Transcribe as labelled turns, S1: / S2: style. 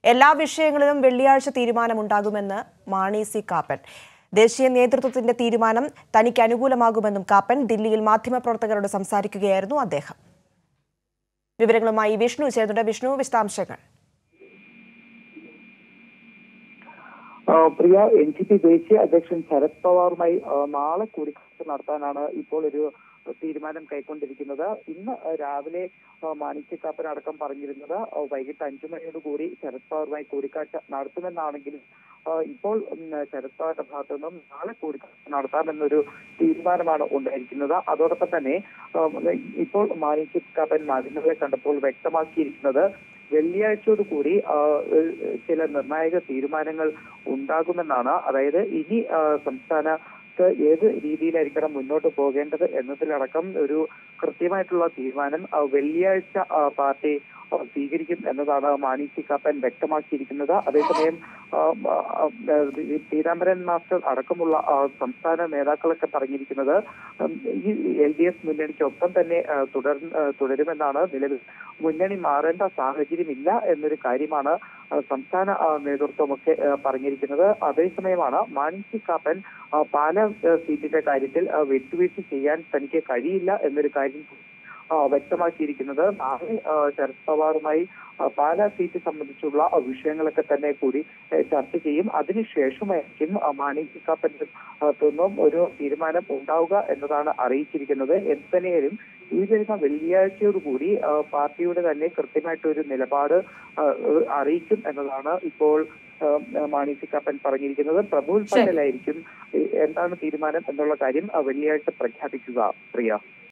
S1: എല്ലാ വിഷയങ്ങളിലും വെള്ളിയാഴ്ച തീരുമാനമുണ്ടാകുമെന്ന് മാണി സി കാപ്പൻ ദേശീയ നേതൃത്വത്തിന്റെ തീരുമാനം തനിക്ക് അനുകൂലമാകുമെന്നും കാപ്പൻ ദില്ലിയിൽ മാധ്യമപ്രവർത്തകരോട് സംസാരിക്കുകയായിരുന്നു അദ്ദേഹം വിവരങ്ങളുമായി വിഷ്ണു ചേർന്നുണ്ട് വിഷ്ണു വിശദാംശങ്ങൾ
S2: ആ, പ്രിയ എൻ സി പി ദേശീയ അധ്യക്ഷൻ ശരത് പവാറുമായി ആ, നാളെ കൂടിക്കാഴ്ച നടത്താനാണ് ഇപ്പോൾ ഒരു തീരുമാനം കൈക്കൊണ്ടിരിക്കുന്നത് ഇന്ന് രാവിലെ ആ, മാണിക്യക്കാപ്പൻ അടക്കം പറഞ്ഞിരുന്നത് ആ, വൈകിട്ട് അഞ്ചു മണിയോട് കൂടി ശരത് പവാറുമായി കൂടിക്കാഴ്ച നടത്തുമെന്നാണെങ്കിലും ആ, ഇപ്പോൾ ഉം, ശരത് പവാറിന്റെ ഭാഗത്തു നിന്നും നാളെ കൂടിക്കാഴ്ച നടത്താമെന്നൊരു തീരുമാനമാണ് ഉണ്ടായിരിക്കുന്നത് അതോടൊപ്പം തന്നെ ആ, ഇപ്പോൾ മാണിക്യക്കാപ്പൻ മാധ്യമങ്ങളെ കണ്ടപ്പോൾ വ്യക്തമാക്കിയിരിക്കുന്നത് വെള്ളിയാഴ്ചയോട് കൂടി ആ, ഏഹ്, ചില നിർണായക തീരുമാനങ്ങൾ ഉണ്ടാകുമെന്നാണ് അതായത് ഇനി ആ, സംസ്ഥാനത്ത് ഏത് രീതിയിലായിരിക്കണം മുന്നോട്ട് പോകേണ്ടത് എന്നതിലടക്കം ഒരു കൃത്യമായിട്ടുള്ള തീരുമാനം ആ, വെള്ളിയാഴ്ച ആ, പാർട്ടി ആ, സ്വീകരിക്കും എന്നതാണ് മാണി സി കാപ്പൻ വ്യക്തമാക്കിയിരിക്കുന്നത് അതേസമയം ആ, ആ, ആ, പീതാംബരൻ മാസ്റ്റർ അടക്കമുള്ള ആ, സംസ്ഥാന നേതാക്കളൊക്കെ പറഞ്ഞിരിക്കുന്നത് ഉം, ഈ എൽ ഡി എഫ് മുന്നണിക്കൊപ്പം തന്നെ ആ, തുടർ ആ, തുടരുമെന്നാണ് നിലവിൽ മുന്നണി മാറേണ്ട സാഹചര്യമില്ല എന്നൊരു കാര്യമാണ് ആ, സംസ്ഥാന ആ, നേതൃത്വമൊക്കെ ആ, പറഞ്ഞിരിക്കുന്നത് അതേസമയമാണ് മാണി സി കാപ്പൻ ആ, പാല ആ, സീറ്റിന്റെ കാര്യത്തിൽ ആ, വിട്ടുവീഴ്ച ചെയ്യാൻ തനിക്ക് കഴിയില്ല എന്നൊരു കാര്യം ആ, വ്യക്തമാക്കിയിരിക്കുന്നത് നാളെ ആ, ശരത് പവാറുമായി ആ, പാലാ സീറ്റ് സംബന്ധിച്ചുള്ള ആ, വിഷയങ്ങളൊക്കെ തന്നെ കൂടി ഏ, ചർച്ച ചെയ്യും അതിനുശേഷമായിരിക്കും ആ, മാണി സി കാപ്പന്റെ ഭാഗത്തുനിന്നും ഒരു തീരുമാനം ഉണ്ടാവുക എന്നതാണ് അറിയിച്ചിരിക്കുന്നത് എന്ത് തന്നെയായാലും ഈ വരുന്ന വെള്ളിയാഴ്ചയോടുകൂടി ആ, പാർട്ടിയുടെ തന്നെ കൃത്യമായിട്ടൊരു നിലപാട് ആ, അറിയിക്കും എന്നതാണ് ഇപ്പോൾ ആ, മാണി സി കാപ്പൻ പറഞ്ഞിരിക്കുന്നത് പ്രഫുൽ പട്ടേലായിരിക്കും ഈ എന്താണ് തീരുമാനം എന്നുള്ള കാര്യം ആ, വെള്ളിയാഴ്ച പ്രഖ്യാപിക്കുക പ്രിയ